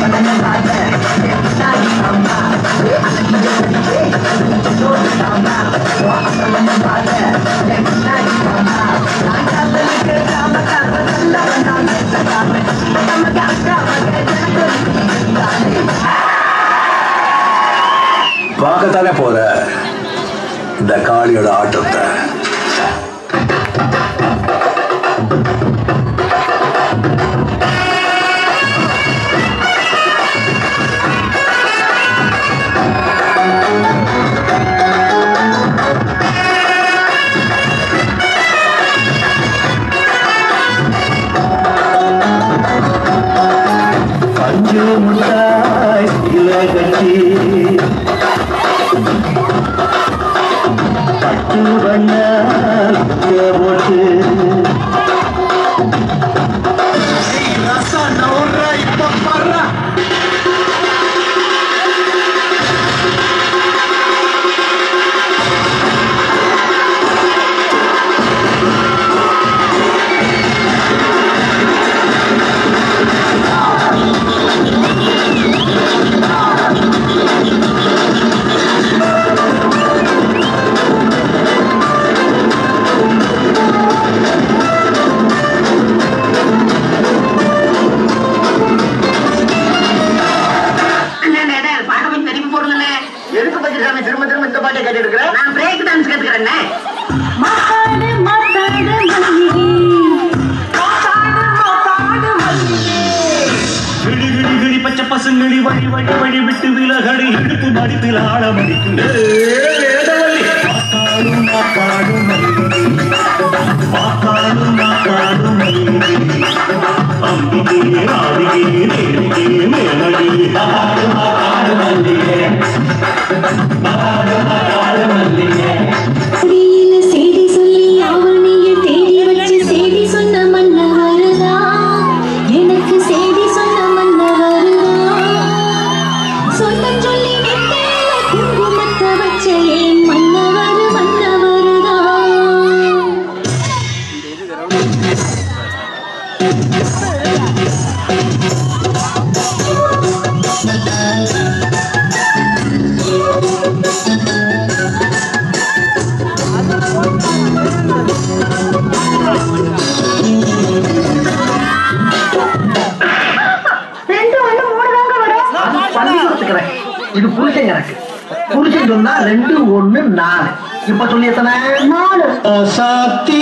பார்க்கத்தானே போற இந்த காளியோட ஆட்டத்தை பஞ்சு முட்டாய் இலை கட்டி பட்டு வண்ண போட்டு எதுக்கு பச்சிருக்காம திரும்ப திரும்ப இந்த பாட்டை கேட்டு இருக்கிறேன் நான் பிரேக் டான்ஸ் கத்துக்கிறேன் மாத்தாடு மாத்தாடு மல்லிகை மாத்தாடு மாத்தாடு மல்லிகை கிளி கிளி கிளி பச்சை பசுங்கிளி வழி வழி வழி விட்டு விலகடி இடுப்பு மடிப்பில் ஆட மடிக்கும் மாக்காடும் மாக்காடும் மாக்காடும் மாக்காடும் அம்பிகே ஆதிகே தேவிகே மேலடி மாக்காடும் மாக்காடும் மல்லிகே மாக்காடும் மாக்காடும் மல்லிகே அடியில செய்தி சொல்லி அவனைய தேடி வச்சு செய்தி சொன்ன மன்ன வருதா எனக்கு செய்தி சொன்ன மன்ன வருதா சொந்தம் சொல்லி நெத்தேல குங்குமத்தை வச்ச ஏன் மன்னவர் மன்னவருதா ரெண்டு ஒண்ணு மூணு தாங்க வரும் பள்ளி கொடுத்துக்கிறேன் இது புருஷன் எனக்கு புருஷன் சொன்னா ரெண்டு ஒண்ணு நாலு இப்ப சொல்லி எத்தனை நாலு ராசாத்தி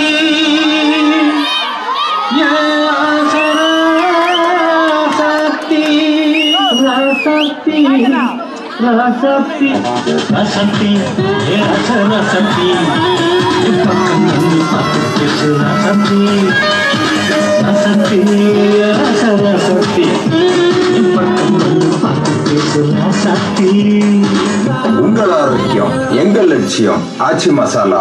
ராசாத்தி ராசாத்தி ராசாத்தி ராசாத்தி ஏ ரச ரசத்தி பக்கம் வந்து பார்த்து பேசு ராசாத்தி ரசத்தி ரச ரசத்தி பக்கம் வந்து பார்த்து பேசு ராசாத்தி உங்கள் ஆரோக்கியம் எங்கள் லட்சியம் ஆச்சி மசாலா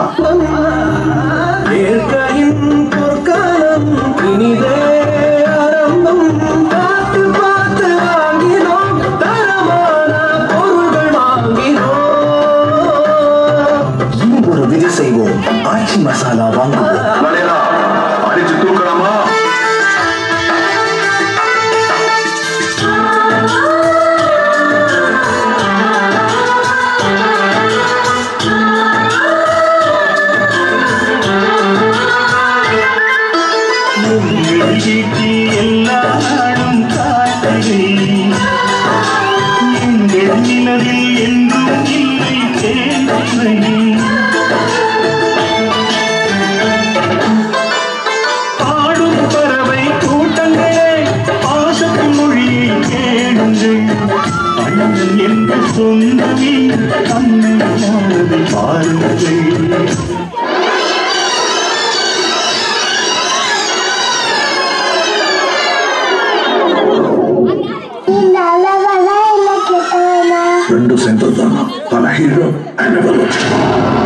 இயற்கையின் பொற்காலம் இனிதே ஆரம்பம் பார்த்து பார்த்து வாங்கினோம் தரமான பொருள்கள் வாங்கினோம் இன்னும் ஒரு விதி செய்வோம் ஆச்சி மசாலா வாங்குவோம் அடிச்சு தூக்கலாமா சீட்டி எல்லா நாடும் காட்டுகை எங்கள் நிலவில் என்றும் இல்லை தேவை பாடும் பறவை கூட்டங்களே பாசத்தின் மொழியை கேளுங்கள் அண்ணன் என்ற சொந்தமே அன்னை பாருங்கள் இந்த அளவெல்லாம் இல்லை கேட்டவனா రెండు సెంటర్ పదహైదు అనవలు